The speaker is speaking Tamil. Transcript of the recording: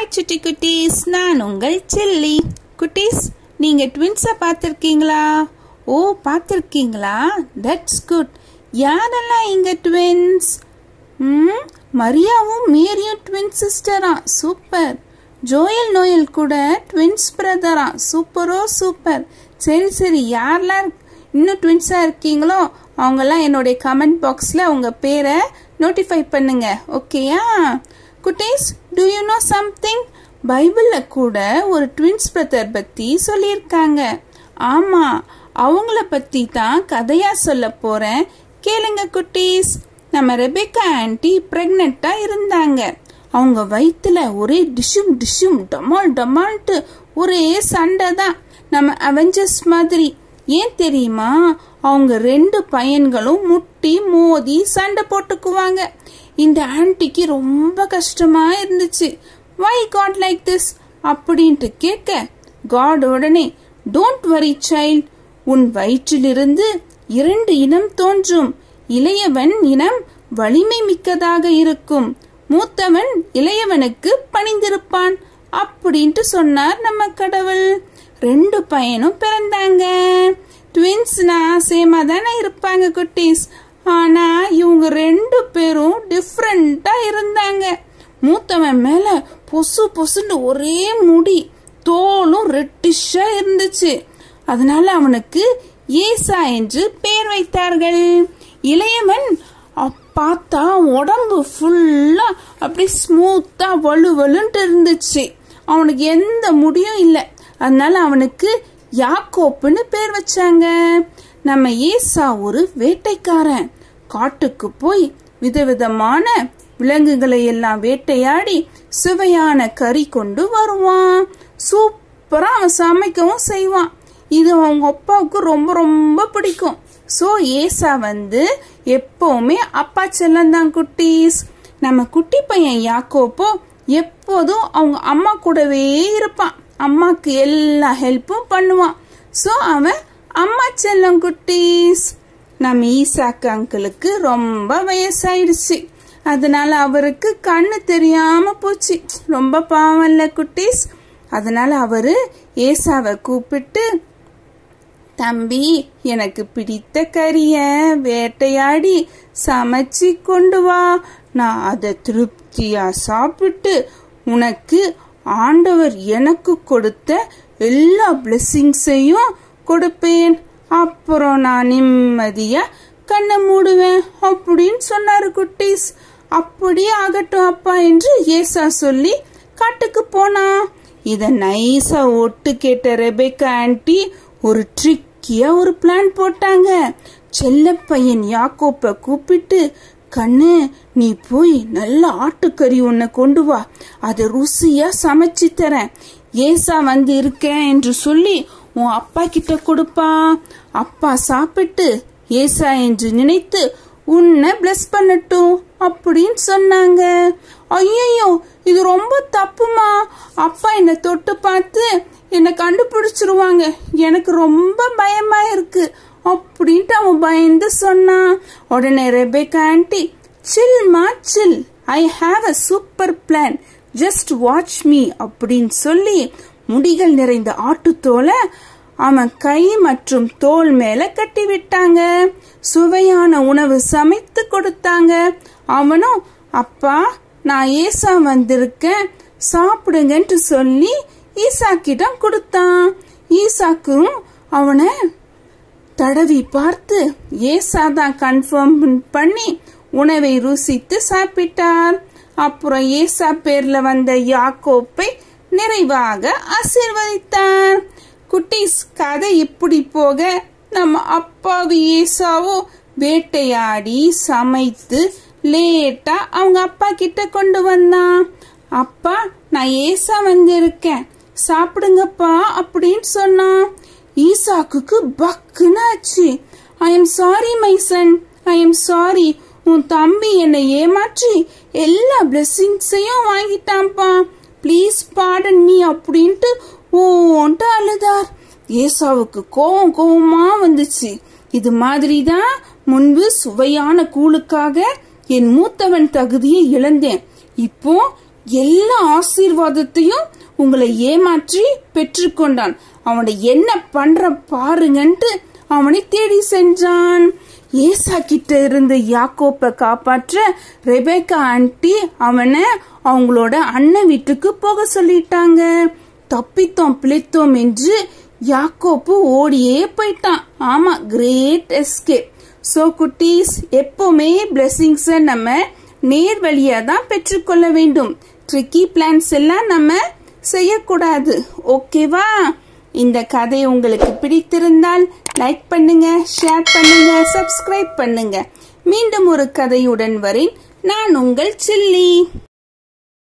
ஹாய் சுட்டி குட்டீஸ் நான் உங்கள் செல்லி குட்டீஸ் நீங்க ட்வின்ஸை பார்த்துருக்கீங்களா ஓ பார்த்துருக்கீங்களா தட்ஸ் குட் யாரெல்லாம் இங்க ட்வின்ஸ் ம் மரியாவும் மேரியும் ட்வின் சிஸ்டரா சூப்பர் ஜோயல் நோயல் கூட ட்வின்ஸ் பிரதரா சூப்பரோ சூப்பர் சரி சரி யாரெல்லாம் இன்னும் ட்வின்ஸாக இருக்கீங்களோ அவங்கெல்லாம் என்னுடைய கமெண்ட் பாக்ஸில் உங்கள் பேரை நோட்டிஃபை பண்ணுங்க ஓகேயா குட்டீஸ் டு யூ நோ சம்திங் பைபிளில் கூட ஒரு ட்வின்ஸ் பிரதர் பற்றி சொல்லியிருக்காங்க ஆமாம் அவங்கள பற்றி தான் கதையாக சொல்ல போகிறேன் கேளுங்க குட்டீஸ் நம்ம ரெபேக்கா ஆன்ட்டி ப்ரெக்னெண்ட்டாக இருந்தாங்க அவங்க வயிற்றுல ஒரே டிஷும் டிஷும் டமால் டமால்ட்டு ஒரே சண்டை தான் நம்ம அவெஞ்சர்ஸ் மாதிரி ஏன் தெரியுமா அவங்க ரெண்டு பையன்களும் முட்டி மோதி சண்டை போட்டுக்குவாங்க இந்த ஆன்ட்டிக்கு ரொம்ப கஷ்டமா இருந்துச்சு வை காட் லைக் திஸ் அப்படின்ட்டு கேட்க காட் உடனே டோன்ட் வரி சைல்ட் உன் வயிற்றிலிருந்து இரண்டு இனம் தோன்றும் இளையவன் இனம் வலிமை மிக்கதாக இருக்கும் மூத்தவன் இளையவனுக்கு பணிந்திருப்பான் அப்படின்ட்டு சொன்னார் நம்ம கடவுள் ரெண்டு பையனும் பிறந்தாங்க ட்வின்ஸ்னா சேமா தானே இருப்பாங்க குட்டீஸ் ஆனா இவங்க ரெண்டு பேரும் டிஃப்ரெண்டா இருந்தாங்க மூத்தவன் மேல பொசு பொசுன்னு ஒரே முடி தோலும் ரெட்டிஷா இருந்துச்சு அதனால அவனுக்கு ஏசா என்று பெயர் வைத்தார்கள் இளையவன் பார்த்தா உடம்பு ஃபுல்லா அப்படி ஸ்மூத்தா வலு வலுன்ட்டு இருந்துச்சு அவனுக்கு எந்த முடியும் இல்லை அதனால அவனுக்கு யாக்கோப்புன்னு பேர் வச்சாங்க நம்ம ஏசா ஒரு வேட்டைக்காரன் காட்டுக்கு போய் விதவிதமான விலங்குகளை எல்லாம் வேட்டையாடி சுவையான கறி கொண்டு வருவான் சூப்பரா அவன் சமைக்கவும் செய்வான் இது அவங்க அப்பாவுக்கு ரொம்ப ரொம்ப பிடிக்கும் ஸோ ஏசா வந்து எப்பவுமே அப்பா செல்லம் தான் குட்டீஸ் நம்ம குட்டி பையன் யாக்கோப்போ எப்போதும் அவங்க அம்மா கூடவே இருப்பான் அம்மாக்கு எல்லா ஹெல்ப்பும் பண்ணுவான் ஸோ அவன் அம்மா செல்லம் குட்டீஸ் நம்ம ஈசாக்கு அங்கிளுக்கு ரொம்ப வயசாயிடுச்சு அதனால அவருக்கு கண்ணு தெரியாம போச்சு ரொம்ப பாவம் இல்ல குட்டீஸ் அதனால அவரு ஏசாவை கூப்பிட்டு தம்பி எனக்கு பிடித்த கறிய வேட்டையாடி சமைச்சு கொண்டு வா நான் அதை திருப்தியா சாப்பிட்டு உனக்கு ஆண்டவர் எனக்கு கொடுத்த எல்லா பிளெஸ்ஸிங்ஸையும் கொடுப்பேன் அப்புறம் நான் நிம்மதியா கண்ணை மூடுவேன் அப்படின்னு சொன்னாரு குட்டீஸ் அப்படியே ஆகட்டும் அப்பா என்று ஏசா சொல்லி காட்டுக்கு போனா இத நைஸா ஒட்டு கேட்ட ரெபேக்கா ஆன்டி ஒரு ட்ரிக்கியா ஒரு பிளான் போட்டாங்க செல்ல பையன் யாக்கோப்ப கூப்பிட்டு கண்ணு நீ போய் நல்ல ஆட்டுக்கறி ஒன்ன கொண்டு வா அதை ருசியா சமைச்சு தரேன் ஏசா வந்து இருக்கேன் என்று சொல்லி உன் அப்பா கிட்ட கொடுப்பா அப்பா சாப்பிட்டு ஏசா என்று நினைத்து உன்னை பிளஸ் பண்ணட்டும் அப்படின்னு சொன்னாங்க ஐயோ இது ரொம்ப தப்புமா அப்பா என்னை தொட்டு பார்த்து என்னை கண்டுபிடிச்சிருவாங்க எனக்கு ரொம்ப பயமா இருக்கு அப்படின்ட்டு அவன் பயந்து சொன்னான் உடனே ரெபேக்கா ஆன்டி சில்மா chill I have a super plan just watch me அப்படின்னு சொல்லி முடிகள் நிறைந்த ஆட்டுத்தோலை அவன் கை மற்றும் தோல் மேல கட்டி விட்டாங்க சுவையான உணவு சமைத்து கொடுத்தாங்க அவனும் அப்பா நான் ஏசா வந்திருக்கேன் சாப்பிடுங்கன்ட்டு சொல்லி ஈசாக்கிடம் கொடுத்தான் ஈசாக்கும் அவனை தடவி பார்த்து ஏசா தான் கன்ஃபார்ம் பண்ணி உணவை ருசித்து சாப்பிட்டார் அப்புறம் ஏசா பேர்ல வந்த யாக்கோப்பை நிறைவாக ஆசீர்வதித்தார் குட்டீஸ் கதை இப்படி போக நம்ம அப்பாவு ஏசாவோ வேட்டையாடி சமைத்து லேட்டா அவங்க அப்பா கிட்ட கொண்டு வந்தான் அப்பா நான் ஏசா வந்திருக்கேன் சாப்பிடுங்கப்பா அப்படின்னு சொன்னான் ஈசாக்குக்கு பக்குன்னு ஆச்சு I am sorry my son I am sorry உன் தம்பி என்னை ஏமாற்றி எல்லா பிளெஸ்ஸிங்ஸையும் வாங்கிட்டான்ப்பா ப்ளீஸ் பாடன் மீ அப்படின்ட்டு ஓன்ட்டு அழுதார் ஏசாவுக்கு கோவம் கோவமா வந்துச்சு இது மாதிரி தான் முன்பு சுவையான கூழுக்காக என் மூத்தவன் தகுதியை இழந்தேன் இப்போ எல்லா ஆசீர்வாதத்தையும் உங்களை ஏமாற்றி பெற்றுக்கொண்டான் அவனை என்ன பண்ற பாருங்கன்ட்டு அவனை தேடி சென்றான் ஏசா கிட்ட இருந்து யாக்கோப்ப காப்பாற்ற ரெபேக்கா ஆண்டி அவனை அவங்களோட அண்ணன் வீட்டுக்கு போக சொல்லிட்டாங்க தப்பித்தோம் பிழைத்தோம் என்று யாக்கோப்பு ஓடியே போயிட்டான் ஆமா கிரேட் எஸ்கேப் சோ குட்டீஸ் எப்பவுமே பிளெஸிங்ஸ நம்ம நேர் வழியா தான் பெற்றுக்கொள்ள வேண்டும் ட்ரிக்கி பிளான்ஸ் எல்லாம் நம்ம செய்யக்கூடாது ஓகேவா இந்த கதை உங்களுக்கு பிடித்திருந்தால் லைக் பண்ணுங்க ஷேர் பண்ணுங்க சப்ஸ்கிரைப் பண்ணுங்க மீண்டும் ஒரு கதையுடன் வரேன் நான் உங்கள் சில்லி